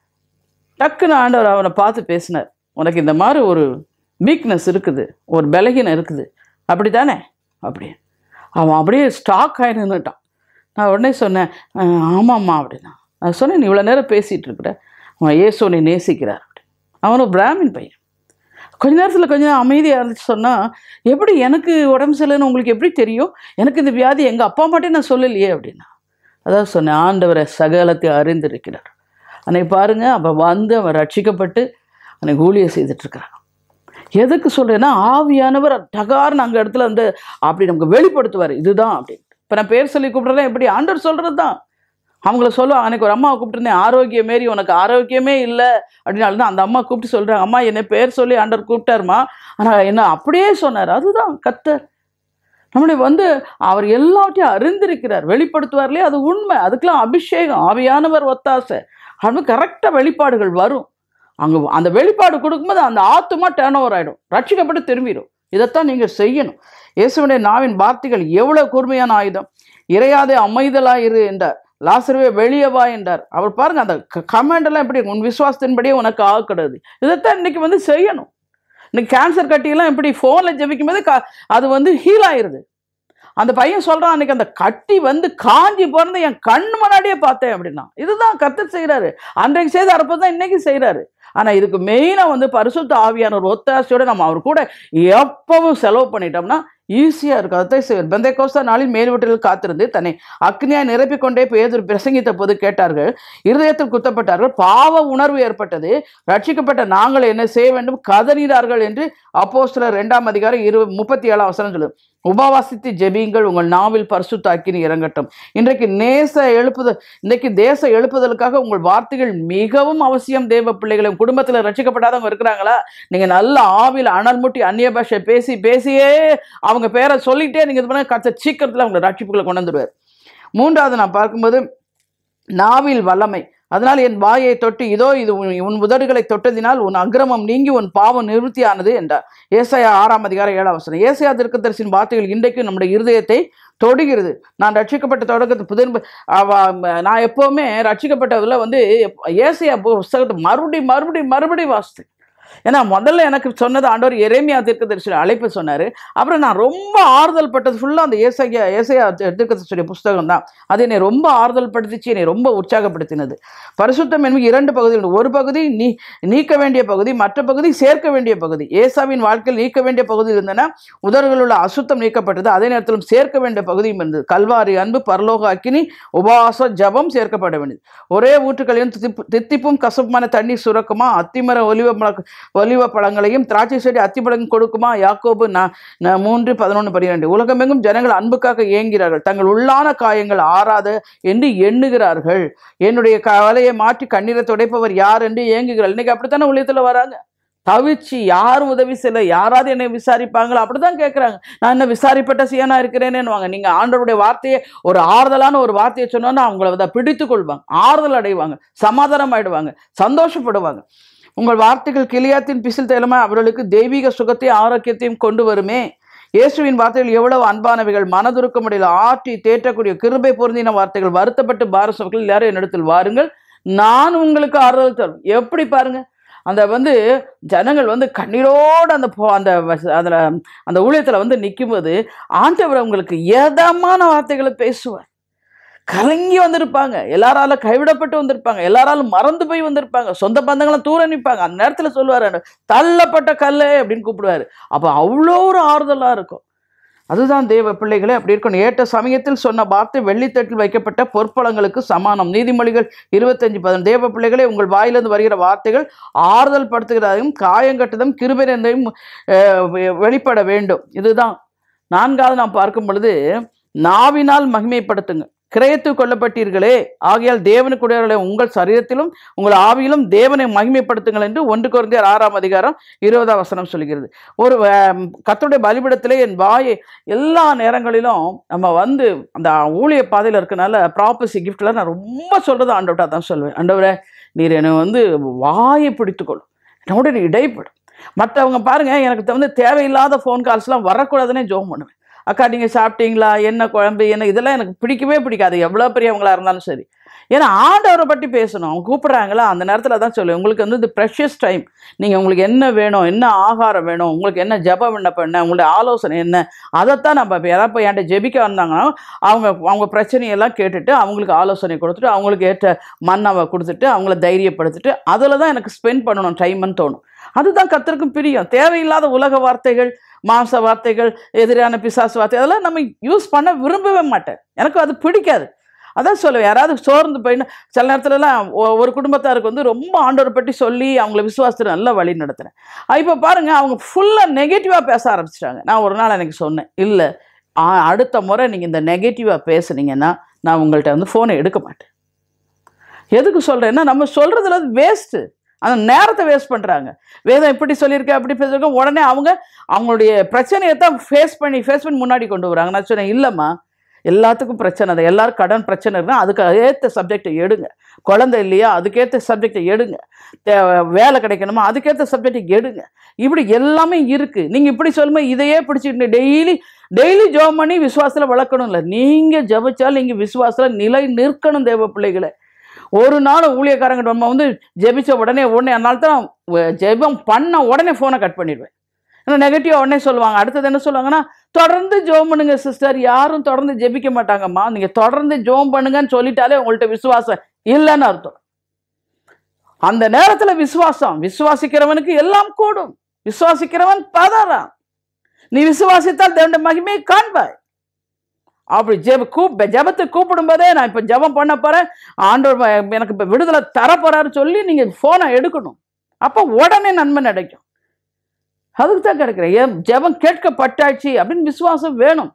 டக்குன்னு ஆண்டவர் அவனை பார்த்து பேசினார் உனக்கு இந்த மாதிரி ஒரு வீக்னஸ் இருக்குது ஒரு பலகீனம் இருக்குது அப்படி தானே அப்படி அவன் அப்படியே ஸ்டாக் ஆகி நின்றுட்டான் நான் உடனே சொன்னேன் "அஹ், ஆமாம்மா அப்படின்னா நான் சொன்னேன் நீ இவ்வளோ நேரம் பேசிகிட்டு இருக்கிற அவன் ஏசு உன்னை நேசிக்கிறார் அப்படி அவனும் பிராமின் பையன் கொஞ்ச நேரத்தில் கொஞ்சம் அமைதியாக இருந்துச்சு சொன்னால் எப்படி எனக்கு உடம்பு சரியில்லைன்னு உங்களுக்கு எப்படி தெரியும் எனக்கு இந்த வியாதி எங்கள் அப்பா அம்மாட்டே நான் சொல்லலையே அப்படின்னா அதான் சொன்னேன் ஆண்டவரை சகலத்தை அறிந்திருக்கிறார் அன்னைக்கு பாருங்க அவன் வந்து அவன் ரட்சிக்கப்பட்டு அன்னைக்கு ஊழியம் செய்துட்ருக்கிறான் எதுக்கு சொல்கிறேன்னா ஆவியானவர் டகார்னு அங்கே இடத்துல வந்து அப்படி நமக்கு வெளிப்படுத்துவார் இதுதான் அப்படின்னு இப்போ நான் பேர் சொல்லி கூப்பிட்றதா எப்படி ஆண்டவர் சொல்கிறது தான் அவங்கள சொல்லுவாங்க அன்னைக்கு ஒரு அம்மாவை கூப்பிட்டுருந்தேன் ஆரோக்கியம் மாரி உனக்கு ஆரோக்கியமே இல்லை அப்படின்னால தான் அந்த அம்மா கூப்பிட்டு சொல்கிறாங்க அம்மா என்னை பேர் சொல்லி ஆண்டவர் கூப்பிட்டாருமா ஆனால் என்ன அப்படியே சொன்னார் அதுதான் கத்தர் நம்மளை வந்து அவர் எல்லாவற்றையும் அறிந்திருக்கிறார் வெளிப்படுத்துவார்லையே அது உண்மை அதுக்கெல்லாம் அபிஷேகம் ஆவியானவர் ஒத்தாசை அது கரெக்டாக வெளிப்பாடுகள் வரும் அங்கே அந்த வெளிப்பாடு கொடுக்கும்போது அந்த ஆத்துமா டேர்ன் ஓவர் ஆகிடும் ரட்சிக்கப்பட்டு திரும்பிடும் இதைத்தான் நீங்கள் செய்யணும் இயேசுடைய நாவின் வார்த்தைகள் எவ்வளவு கூர்மையான ஆயுதம் இறையாதே அமைதலாக இரு என்றார் லாசருவே வெளியே வா என்றார் அவர் பாருங்க அந்த கமெண்ட் எல்லாம் எப்படி உன் விசுவாசத்தின்படியே உனக்கு ஆகிறது இதைத்தான் இன்னைக்கு வந்து செய்யணும் இன்னைக்கு கேன்சர் கட்டியெல்லாம் எப்படி ஃபோனில் ஜெபிக்கும் போது க- அது வந்து ஹீல் ஆயிருது அந்த பையன் சொல்றான் அன்னைக்கு அந்த கட்டி வந்து காஞ்சி பிறந்து என் கண் முன்னாடியே பார்த்தேன் அப்படின்னா இதுதான் கர்த்தர் செய்கிறாரு அன்றைக்கு செய்த அற்புதம் தான் இன்னைக்கு செய்கிறாரு ஆனால் இதுக்கு மெயினாக வந்து பரிசுத்த ஆவியான ஒரு ஒத்தாசையோட நம்ம அவர் கூட எப்பவும் செலவு பண்ணிட்டோம்னா ஈஸியாக இருக்கும் அதை செய்வார் பெந்தை கோஸ்தா நாளில் மேல்வீட்டில் காத்திருந்து தன்னை அக்னியாய் நிரப்பிக் கொண்டே பேதர் பிரசங்கித்த போது கேட்டார்கள் இருதயத்தில் குத்தப்பட்டார்கள் பாவ உணர்வு ஏற்பட்டது ரட்சிக்கப்பட்ட நாங்கள் என்ன செய்ய வேண்டும் கதறினார்கள் என்று அப்போஸ்தலர் இரண்டாம் அதிகாரம் இரு முப்பத்தி ஏழாம் வசனம் சொல்லுது உபவாசித்து ஜெபியுங்கள் உங்கள் நாவில் பரிசுத்தாக்கினி இறங்கட்டும் இன்றைக்கு நேச எழுப்புதல் இன்றைக்கு தேச எழுப்புதலுக்காக உங்கள் வார்த்தைகள் மிகவும் அவசியம் தேவ பிள்ளைகளை குடும்பத்தில் ரட்சிக்கப்படாதவங்க இருக்கிறாங்களா நீங்கள் நல்ல ஆவியில் அனல் முட்டி அந்நிய பாஷை பேசி பேசியே அவங்க பேரை சொல்லிட்டே நீங்கள் இது பண்ண கத்த சீக்கிரத்தில் அவங்க ரட்சிப்புகளை கொண்டு வந்துடுவார் மூன்றாவது நான் பார்க்கும்போது நாவில் வல்லமை அதனால் என் வாயை தொட்டு இதோ இது உன் உன் உதடுகளை தொட்டதினால் உன் அக்கிரமம் நீங்கி உன் பாவம் நிவர்த்தியானது என்றார் ஏசாயா ஆறாம் அதிகாரம் ஏழாம் வசனம் ஏசாயா திருக்கதரிசின் வார்த்தைகள் இன்றைக்கு நம்முடைய இருதயத்தை தொடுகிறது நான் ரட்சிக்கப்பட்ட தொடக்கத்து புதிர் நான் எப்போவுமே ரட்சிக்கப்பட்டதில் வந்து ஏசையா புஸ்தகத்தை மறுபடி மறுபடி மறுபடி வாசித்தேன் ஏன்னா முதல்ல எனக்கு சொன்னது ஆண்டவர் எரேமியா தீர்க்கதரிசி அழைப்பு சொன்னார் அப்புறம் நான் ரொம்ப ஆறுதல் பட்டது ஃபுல்லாக அந்த ஏசையா ஏசையா தீர்க்கதரிசியுடைய புஸ்தகம் தான் அது என்னை ரொம்ப ஆறுதல் படுத்திச்சு என்னை ரொம்ப உற்சாகப்படுத்தினது பரிசுத்தம் என்பது இரண்டு பகுதிகள் ஒரு பகுதி நீ நீக்க வேண்டிய பகுதி மற்ற பகுதி சேர்க்க வேண்டிய பகுதி ஏசாவின் வாழ்க்கையில் நீக்க வேண்டிய பகுதி இருந்தன உதடுகளில் உள்ள அசுத்தம் நீக்கப்பட்டது அதே நேரத்திலும் சேர்க்க வேண்டிய பகுதியும் இருந்தது கல்வாரி அன்பு பரலோக அக்கினி உபவாச ஜபம் சேர்க்கப்பட வேண்டியது ஒரே ஊற்றுக்களையும் தித்திப்பு தித்திப்பும் கசப்புமான தண்ணீர் சுரக்குமா அத்திமர ஒலிவ மலக்கு ஒலிவ பழங்களையும் திராட்சை செடி அத்திப்பழம் கொடுக்குமா யாக்கோபு நான் நான் மூன்று பதினொன்று பன்னிரெண்டு உலகமெங்கும் ஜனங்கள் அன்புக்காக ஏங்குகிறார்கள் தங்கள் உள்ளான காயங்கள் ஆறாத என்று எண்ணுகிறார்கள் என்னுடைய கவலையை மாற்றி கண்ணீரை துடைப்பவர் யார் என்று ஏங்குகிறார் இன்னைக்கு அப்படித்தானே உள்ளத்தில் வராங்க தவிச்சு யாரும் உதவி செய்யல யாராவது என்னை விசாரிப்பாங்களா அப்படிதான் கேட்குறாங்க நான் என்ன விசாரிப்பட்ட சியனா இருக்கிறேனேன்னு நீங்க ஆண்டவருடைய வார்த்தையை ஒரு ஆறுதலான ஒரு வார்த்தையை சொன்னோன்னா அவங்கள அதை பிடித்து கொள்வாங்க ஆறுதல் அடைவாங்க சமாதானம் ஆயிடுவாங்க சந்தோஷப்படுவாங்க உங்கள் வார்த்தைகள் கிளியாத்தின் பிசில் தைலமா அவர்களுக்கு தெய்வீக சுகத்தையும் ஆரோக்கியத்தையும் கொண்டு வருமே இயேசுவின் வார்த்தைகள் எவ்வளவு அன்பானவைகள் மனதுருக்க முடியல ஆற்றி தேற்றக்கூடிய கிருபை பொருந்தின வார்த்தைகள் வருத்தப்பட்டு பாரசவர்கள் எல்லாரும் என்னிடத்தில் வாருங்கள் நான் உங்களுக்கு ஆறுதல் தரும் எப்படி பாருங்க அந்த வந்து ஜனங்கள் வந்து கண்ணீரோடு அந்த போ அந்த வச- அதில் அந்த ஊழியத்தில் வந்து நிற்கும்போது ஆண்டவர் அவங்களுக்கு எதமான வார்த்தைகளை பேசுவார் கலங்கி வந்திருப்பாங்க எல்லாராலும் கைவிடப்பட்டு வந்திருப்பாங்க எல்லாராலும் மறந்து போய் வந்திருப்பாங்க சொந்த பந்தங்களும் தூர நிற்பாங்க அந்த நேரத்தில் சொல்லுவார் தள்ளப்பட்ட கல்லே அப்படின்னு கூப்பிடுவார் அப்போ அவ்வளோ ஒரு ஆறுதலாக இருக்கும் அதுதான் தேவ பிள்ளைகளே அப்படி இருக்கணும் ஏற்ற சமயத்தில் சொன்ன வார்த்தை வெள்ளித்தட்டில் வைக்கப்பட்ட பொற்பளங்களுக்கு சமானம் நீதிமொழிகள் இருபத்தஞ்சு பதினொன்று தேவ பிள்ளைகளே உங்கள் வாயிலிருந்து வருகிற வார்த்தைகள் ஆறுதல் படுத்துகிறதையும் காயங்கட்டுதும் கிருபிரந்தையும் வெளிப்பட வேண்டும் இதுதான் நான்காவது நாம் பார்க்கும் பொழுது நாவினால் மகிமைப்படுத்துங்க கிரயத்து கொல்லப்பட்டீர்களே ஆகையால் தேவனுக்குடையவர்களை உங்கள் சரீரத்திலும் உங்கள் ஆவியிலும் தேவனை மகிமைப்படுத்துங்கள் என்று ஒன்று குறைந்தர் ஆறாம் அதிகாரம் இருபதாம் வசனம் சொல்கிறது ஒரு கத்துடைய பலிபிடத்திலே என் வாயை எல்லா நேரங்களிலும் நம்ம வந்து அந்த ஊழிய பாதையில் இருக்கனால ப்ராப்பர்சி கிஃப்டில் நான் ரொம்ப சொல்கிறது ஆண்டவர்கிட்ட தான் சொல்லுவேன் ஆண்டவரே நீர் என்னை வந்து வாயை பிடித்துக்கொள்ளும் என்னோட நீ இடைப்படும் மற்றவங்க பாருங்க எனக்கு வந்து தேவையில்லாத ஃபோன் கால்ஸ்லாம் வரக்கூடாதுன்னே ஜோம் பண்ணுவேன் அக்கா நீங்கள் சாப்பிட்டீங்களா என்ன குழம்பு என்ன இதெல்லாம் எனக்கு பிடிக்கவே பிடிக்காது எவ்வளோ பெரியவங்களா இருந்தாலும் சரி ஏன்னா ஆண்டவரை பற்றி பேசணும் அவங்க கூப்பிட்றாங்களா அந்த நேரத்தில் தான் சொல்லுவேன் உங்களுக்கு வந்து இது ப்ரெஷியஸ் டைம் நீங்கள் உங்களுக்கு என்ன வேணும் என்ன ஆகாரம் வேணும் உங்களுக்கு என்ன ஜப விண்ணப்பம் என்ன உங்களுடைய ஆலோசனை என்ன அதைத்தான் நான் பார்ப்பேன் யாராவது போய் என்கிட்ட ஜெபிக்க வந்தாங்கன்னா அவங்க அவங்க பிரச்சனையெல்லாம் கேட்டுட்டு அவங்களுக்கு ஆலோசனை கொடுத்துட்டு அவங்களுக்கு ஏற்ற மன்னாவை கொடுத்துட்டு அவங்கள தைரியப்படுத்திட்டு அதில் தான் எனக்கு ஸ்பெண்ட் பண்ணணும் டைம்னு தோணும் அதுதான் கத்தருக்கும் பிரியம் தேவையில்லாத உலக வார்த்தைகள் மாംസ வார்த்தைகள் எதிரான பிசாசு வார்த்தை அதெல்லாம் நம்ம யூஸ் பண்ண விரும்பவே மாட்டேன் எனக்கு அது பிடிக்காது அதான் சொல்லுவேன் யாராவது சோர்ந்து போயின்னு சில நேரத்துலலாம் ஒ- ஒரு குடும்பத்தாருக்கு வந்து ரொம்ப ஆண்டவரை பற்றி சொல்லி அவங்கள விசுவாசத்தை நல்லா வழி நடத்துகிறேன் இப்போ பாருங்க அவங்க ஃபுல்லாக நெகட்டிவாக பேச ஆரம்பிச்சிட்டாங்க நான் ஒரு நாள் எனக்கு சொன்னேன் இல்லை அடுத்த முறை நீங்கள் இந்த நெகட்டிவாக பேசுனீங்கன்னா நான் உங்கள்கிட்ட வந்து ஃபோனை எடுக்க மாட்டேன் எதுக்கு சொல்கிறேன்னா நம்ம சொல்கிறதுல வேஸ்ட்டு அந்த நேரத்தை வேஸ்ட் பண்ணுறாங்க வேதம் இப்படி சொல்லியிருக்கேன் அப்படி பேசியிருக்கேன் உடனே அவங்க அவங்களுடைய பிரச்சனையை தான் ஃபேஸ் பண்ணி ஃபேஸ் பண்ணி முன்னாடி கொண்டு வராங்க நான் சொன்னேன் இல்லைம்மா எல்லாத்துக்கும் பிரச்சனை தான் எல்லாரும் கடன் பிரச்சனை இருக்குன்னா அதுக்கு ஏற்ற சப்ஜெக்டை எடுங்க குழந்தை இல்லையா அதுக்கேற்ற சப்ஜெக்டை எடுங்க தே- வேலை கிடைக்கணுமா அதுக்கேற்ற சப்ஜெக்டை எடுங்க இப்படி எல்லாமே இருக்குது நீங்கள் இப்படி சொல்லும்போது இதையே பிடிச்சிட்டு டெய்லி டெய்லி ஜெபம் பண்ணி விசுவாசத்தில் வளர்க்கணும் இல்லை நீங்கள் ஜெபிச்சாலும் நீங்கள் விசுவாசத்தில் நிலை நிற்கணும் தேவ பிள்ளைகளை ஒரு நாள் ஊழியக்காரங்க நம்ம வந்து ஜெபிச்ச உடனே உடனே அதனால தான் நான் ஜெபம் பண்ண உடனே ஃபோனை கட் பண்ணிடுவேன் ஏன்னா நெகட்டிவாக உடனே சொல்லுவாங்க அடுத்தது என்ன சொல்லுவாங்கன்னா தொடர்ந்து ஜோம் பண்ணுங்க சிஸ்டர் யாரும் தொடர்ந்து ஜெபிக்க மாட்டாங்கம்மா நீங்கள் தொடர்ந்து ஜோம் பண்ணுங்கன்னு சொல்லிட்டாலே உங்கள்கிட்ட விசுவாசம் இல்லைன்னு அர்த்தம் அந்த நேரத்தில் விசுவாசம் விசுவாசிக்கிறவனுக்கு எல்லாம் கூடும் விசுவாசிக்கிறவன் பதறான் நீ விசுவாசித்தால் தேவனுடைய மகிமையை காண்பாய் அப்படி ஜெப கூப் ஜெபத்தை கூப்பிடும் போதே நான் இப்போ ஜெபம் பண்ண போகிறேன் ஆண்டவர் ம- எனக்கு இப்போ விடுதலை தர போறாரு சொல்லி நீங்கள் ஃபோனை எடுக்கணும் அப்போ உடனே நன்மை கிடைக்கும் அதுக்கு தான் கிடைக்கிறேன் ஏன் ஜெபம் கேட்கப்பட்டாச்சு அப்படின்னு விசுவாசம் வேணும்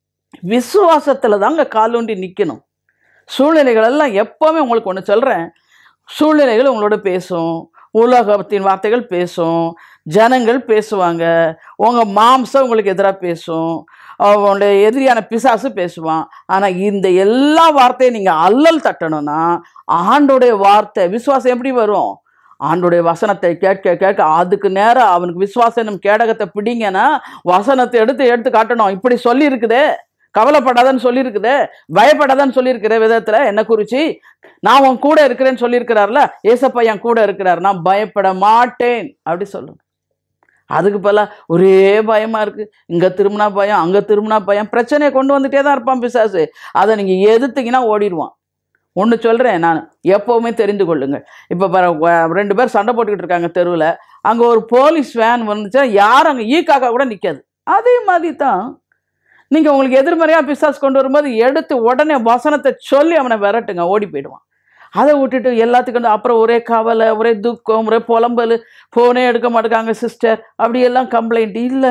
விசுவாசத்தில் தாங்க காலூண்டி நிற்கணும் சூழ்நிலைகள் எல்லாம் எப்போவுமே உங்களுக்கு ஒன்று சொல்கிறேன் சூழ்நிலைகள் உங்களோட பேசும் உலகத்தின் வார்த்தைகள் பேசும் ஜனங்கள் பேசுவாங்க உங்கள் மாம்சம் உங்களுக்கு எதிராக பேசும் அவனுடைய எதிரியான பிசாசு பேசுவான் ஆனால் இந்த எல்லா வார்த்தையும் நீங்கள் அல்லல் தட்டணும்னா ஆண்டோடைய வார்த்தை விசுவாசம் எப்படி வரும் ஆண்டுடைய வசனத்தை கேட்க கேட்க அதுக்கு நேரம் அவனுக்கு விசுவாசம் கேடகத்தை பிடிங்கன்னா வசனத்தை எடுத்து எடுத்து காட்டணும் இப்படி சொல்லி இருக்குதே கவலைப்படாதன்னு சொல்லியிருக்குதே பயப்படாதன்னு சொல்லியிருக்கிற விதத்தில் என்ன குறிச்சு நான் உன் கூட இருக்கிறேன்னு சொல்லியிருக்கிறார்ல ஏசப்பா என் கூட இருக்கிறார் நான் பயப்பட மாட்டேன் அப்படி சொல்லணும் அதுக்கு பல ஒரே பயமா இருக்கு இங்க திரும்பினா பயம் அங்க திரும்பினா பயம் பிரச்சனையை கொண்டு வந்துட்டே தான் இருப்பான் பிசாசு அதை நீங்க எதிர்த்தீங்கன்னா ஓடிடுவான் ஒன்று சொல்கிறேன் நான் எப்போவுமே தெரிந்து கொள்ளுங்கள் இப்போ பாரு, வ- ரெண்டு பேர் சண்டை போட்டுக்கிட்டு இருக்காங்க தெருவில் அங்கே ஒரு போலீஸ் வேன் வந்துச்சா யாரும் அங்கே ஈ காக்கா கூட நிற்காது அதே மாதிரி தான் நீங்கள் உங்களுக்கு எதிர்மறையாக பிசாஸ் கொண்டு வரும்போது எடுத்து உடனே வசனத்தை சொல்லி அவனை விரட்டுங்க ஓடி போயிடுவான் அதை விட்டுட்டு எல்லாத்துக்கும் வந்து அப்புறம் ஒரே கவலை ஒரே துக்கம் ஒரே புலம்பல் ஃபோனே எடுக்க மாட்டேங்காங்க சிஸ்டர் அப்படியெல்லாம் கம்ப்ளைண்ட் இல்லை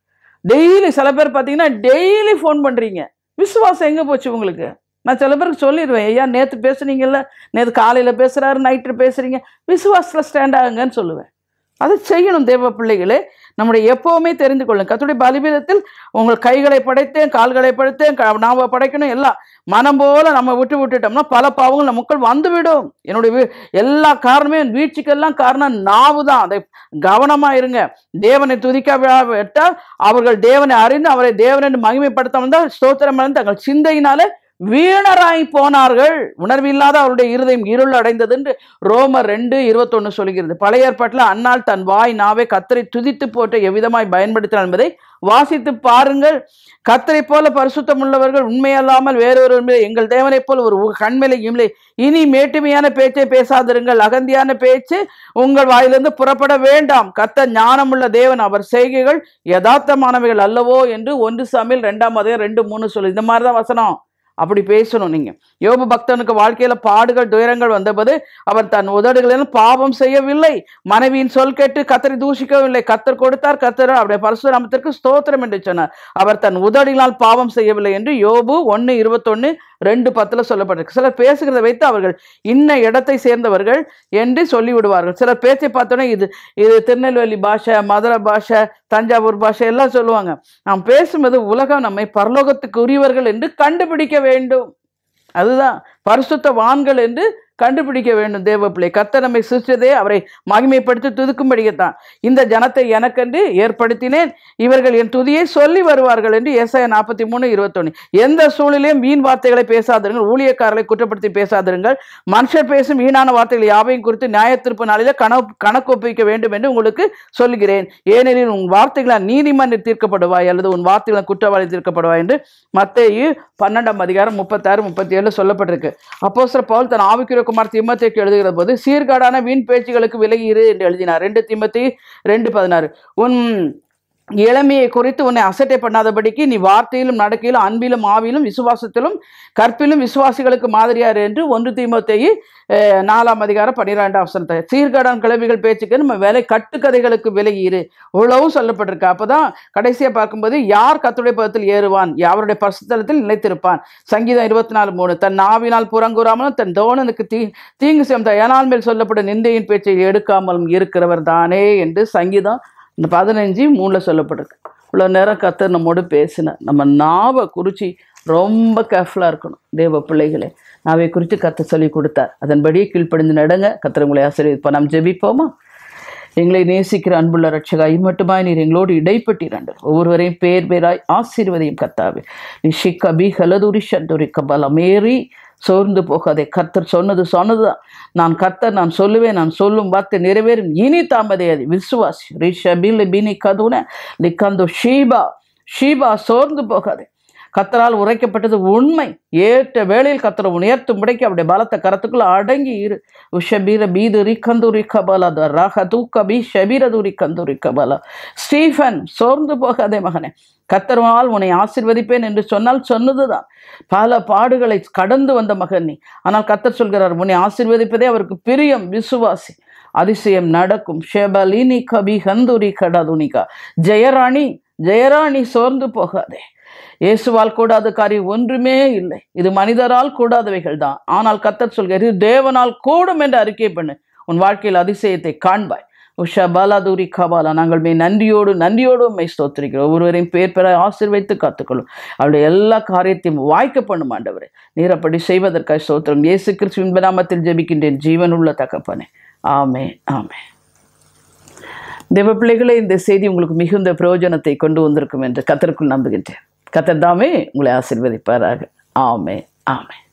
டெய்லி சில பேர் பார்த்தீங்கன்னா டெய்லி ஃபோன் பண்ணுறீங்க விசுவாசம் எங்கே போச்சு உங்களுக்கு நான் சில பேருக்கு சொல்லிடுவேன் ஐயா நேற்று பேசுனீங்கல்ல நேற்று காலையில் பேசுகிறாரு நைட்டு பேசுகிறீங்க விசுவாசத்தில் ஸ்டாண்ட் ஆகுங்கன்னு சொல்லுவேன் அதை செய்யணும் தேவ பிள்ளைகளே நம்முடைய எப்போவுமே தெரிந்து கொள்ளும் கத்துடைய பலிபீடத்தில் உங்கள் கைகளை படைத்தேன் கால்களை படைத்தேன் க- நாம படைக்கணும் எல்லாம் மனம் போல நம்ம விட்டு விட்டுட்டோம்னா பல பாவங்கள் நமக்குள் வந்துவிடும் என்னுடைய வீ- எல்லா காரணமே என் வீழ்ச்சிக்கெல்லாம் காரணம் நாவு தான் அதை கவனமா இருங்க தேவனை துதிக்காவிட்டால் அவர்கள் தேவனை அறிந்து அவரை தேவனை மகிமைப்படுத்த வந்தால் ஸ்தோத்திரம் அடைந்து தங்கள் சிந்தையினாலே வீணராய் போனார்கள் உணர்வில்லாத அவருடைய இருதயம் இருள் அடைந்தது என்று ரோமர் ரெண்டு இருபத்தொன்னு சொல்கிறது பழைய ஏற்பாட்டில் அன்னால் தன் வாய் நாவை கத்தரை துதித்து போட்டு எவ்விதமாய் பயன்படுத்தினார் என்பதை வாசித்து பாருங்கள் கத்தரை போல பரிசுத்தம் உள்ளவர்கள் உண்மையல்லாமல் வேறொரு உண்மை எங்கள் தேவனைப் போல் ஒரு உ- கண்மலை இம்லை இனி மேட்டுமையான பேச்சை பேசாதிருங்கள் அகந்தியான பேச்சு உங்கள் வாயிலிருந்து புறப்பட வேண்டாம் கத்த ஞானமுள்ள தேவன் அவர் செய்கைகள் யதார்த்தமானவைகள் அல்லவோ என்று ஒன்று சாமியில் ரெண்டாம் அதே ரெண்டு மூணு சொல்லு இந்த மாதிரி தான் வசனம் அப்படி பேசணும் நீங்க யோபு பக்தனுக்கு வாழ்க்கையில பாடுகள் துயரங்கள் வந்தபோது அவர் தன் உதடுகளிலும் பாவம் செய்யவில்லை மனைவியின் சொல் கேட்டு கத்தரை தூஷிக்கவில்லை கத்தர் கொடுத்தார் கத்தர் அவருடைய பரசுராமத்திற்கு ஸ்தோத்திரம் என்று சொன்னார் அவர் தன் உதடினால் பாவம் செய்யவில்லை என்று யோபு ஒன்று இருபத்தொன்னு ரெண்டு பத்துல சொல்லப்பட்டிருக்கு சிலர் பேசுகிறதை வைத்து அவர்கள் இன்ன இடத்தை சேர்ந்தவர்கள் என்று சொல்லிவிடுவார்கள் சிலர் பேச்சை பார்த்தோன்னே இது இது திருநெல்வேலி பாஷை மதுரை பாஷை தஞ்சாவூர் பாஷை எல்லாம் சொல்லுவாங்க நாம் பேசும்போது உலகம் நம்மை பரலோகத்துக்கு உரியவர்கள் என்று கண்டுபிடிக்க வேண்டும் அதுதான் பரிசுத்த வான்கள் என்று கண்டுபிடிக்க வேண்டும் தேவ பிள்ளை கர்த்தர் நம்மை சிருஷ்டதே அவரை மகிமைப்படுத்தி துதிக்கும்படியத்தான் இந்த ஜனத்தை எனக்கென்று ஏற்படுத்தினேன் இவர்கள் என் துதியை சொல்லி வருவார்கள் என்று ஏசாயா நாற்பத்தி மூணு இருபத்தொன்னு எந்த சூழ்நிலையும் வீண் வார்த்தைகளை பேசாதிருங்கள் ஊழியக்காரர்களை குற்றப்படுத்தி பேசாதிருங்கள் மனுஷர் பேசும் வீணான வார்த்தைகள் யாவையும் குறித்து நியாயத்திருப்பு நாளில கணக்கு கணக்கு ஒப்புவிக்க வேண்டும் என்று உங்களுக்கு சொல்கிறேன் ஏனெனில் உன் வார்த்தைகளால் நீதிமன்றம் தீர்க்கப்படுவாய் அல்லது உன் வார்த்தைகளால் குற்றவாளி தீர்க்கப்படுவாய் என்று மத்தேயு பன்னெண்டாம் அதிகாரம் முப்பத்தாறு முப்பத்தி ஏழு சொல்லப்பட்டிருக்கு அப்போஸ்தலர் பவுல் தன் ஆவிக்குரிய குமார் திமத்தேக்கு எழுதுகிற போது சீர்காடான வீண் பேச்சுகளுக்கு விலகி இரு என்று எழுதினார் ரெண்டு திமத்தி ரெண்டு பதினாறு உன் இளமையை குறித்து உன்னை அசட்டை பண்ணாதபடிக்கு நீ வார்த்தையிலும் நடக்கையிலும் அன்பிலும் ஆவிலும் விசுவாசத்திலும் கற்பிலும் விசுவாசிகளுக்கு மாதிரியார் என்று ஒன்று தீமோத்தேயு அஹ், நாலாம் அதிகாரம் பன்னிரெண்டாம் வசனத்தை சீர்காடான் கிளவிகள் பேச்சுக்கு நம்ம வேலை கட்டுக்கதைகளுக்கு விலகி இரு இவ்வளவும் சொல்லப்பட்டிருக்கு அப்பதான் கடைசியா பார்க்கும்போது யார் கத்துடைய பதத்தில் ஏறுவான் யாருடைய பரிசுத்தலத்தில் நிலைத்திருப்பான் சங்கீதம் இருபத்தி நாலு மூணு தன் நாவினால் புறங்கூறாமலும் தன் தோழனுக்கு தீ தீங்கு செய்யும் ஏனால் மேல் சொல்லப்படும் நிந்தையின் பேச்சை எடுக்காமலும் இருக்கிறவர் தானே என்று சங்கீதம் இந்த பதினஞ்சு மூணில் சொல்லப்பட்டிருக்கு இவ்வளோ நேரம் கத்தர் நம்மோடு பேசின நம்ம நாவை குறித்து ரொம்ப கேர்ஃபுல்லாக இருக்கணும் தேவ பிள்ளைகளே நாவை குறித்து கத்த சொல்லி கொடுத்தார் அதன்படியே கீழ்ப்படிந்து நடங்க கத்தர் உங்களை ஆசிரியப்பா நாம் ஜெபிப்போமா எங்களை நேசிக்கிற அன்புள்ள ரட்சகா மட்டுமாய் நீர் எங்களோடு இடைப்பட்டிரண்டு ஒவ்வொருவரையும் பேர் பேராய் ஆசீர்வதையும் கத்தாவே நிஷி கபி ஹலதுரி ஷந்துரி கபல மேரி சோர்ந்து போகாதே கர்த்தர் சொன்னது சொன்னதுதான் நான் கர்த்தர் நான் சொல்லுவேன் நான் சொல்லும் வார்த்தை நிறைவேறும் இனி தாமதையாது விசுவாசி ரிஷபில் பினி கதுன லிக்கந்து ஷீபா ஷீபா சோர்ந்து போகாதே கத்தரால் உரைக்கப்பட்டது உண்மை ஏற்ற வேளையில் கத்தரை உயர்த்தும் முடைக்கு அவருடைய பலத்த கரத்துக்குள்ள அடங்கி இரு உஷபீர பீது ரிக்கந்து ரிக்கபல ரஹ தூக்க பி ஷபீரது ரிக்கந்து ரிக்கபல ஸ்டீஃபன் சோர்ந்து போகாதே மகனே கத்தர்வால் உன்னை ஆசிர்வதிப்பேன் என்று சொன்னால் சொன்னதுதான் பல பாடுகளை கடந்து வந்த மகன் நீ ஆனால் கத்தர் சொல்கிறார் உன்னை ஆசிர்வதிப்பதே அவருக்கு பிரியம் விசுவாசி அதிசயம் நடக்கும் ஷெபலினி கபி ஹந்துரி கடதுனிகா ஜெயராணி ஜெயராணி சோர்ந்து போகாதே இயேசுவால் கூடாத காரியம் ஒன்றுமே இல்லை இது மனிதரால் கூடாதவைகள் தான் ஆனால் கத்தர் சொல்கிறார் இது தேவனால் கூடும் என்று அறிக்கை பண்ணு உன் வாழ்க்கையில் அதிசயத்தை காண்பாய் உஷா பாலாதூரி கபாலா நாங்கள் மே நன்றியோடு நன்றியோடு உண்மை ஸ்தோத்திரிக்கிறோம் ஒருவரையும் பேர் பெற ஆசீர்வைத்து காத்துக்கொள்ளும் அவருடைய எல்லா காரியத்தையும் வாய்க்க பண்ணும் ஆண்டவரே நீரப்படி செய்வதற்காக ஸ்தோத்திரம் இயேசு கிறிஸ்து நாமத்தில் ஜெபிக்கின்றேன் ஜீவனுள்ள தகப்பனே ஆமே ஆமே தேவ பிள்ளைகளே இந்த செய்தி உங்களுக்கு மிகுந்த பிரயோஜனத்தை கொண்டு வந்திருக்கும் என்று கத்தருக்குள் நம்புகின்றேன் கத்தர் தாமே உங்களை ஆசீர்வதிப்பாராக ஆமே ஆமே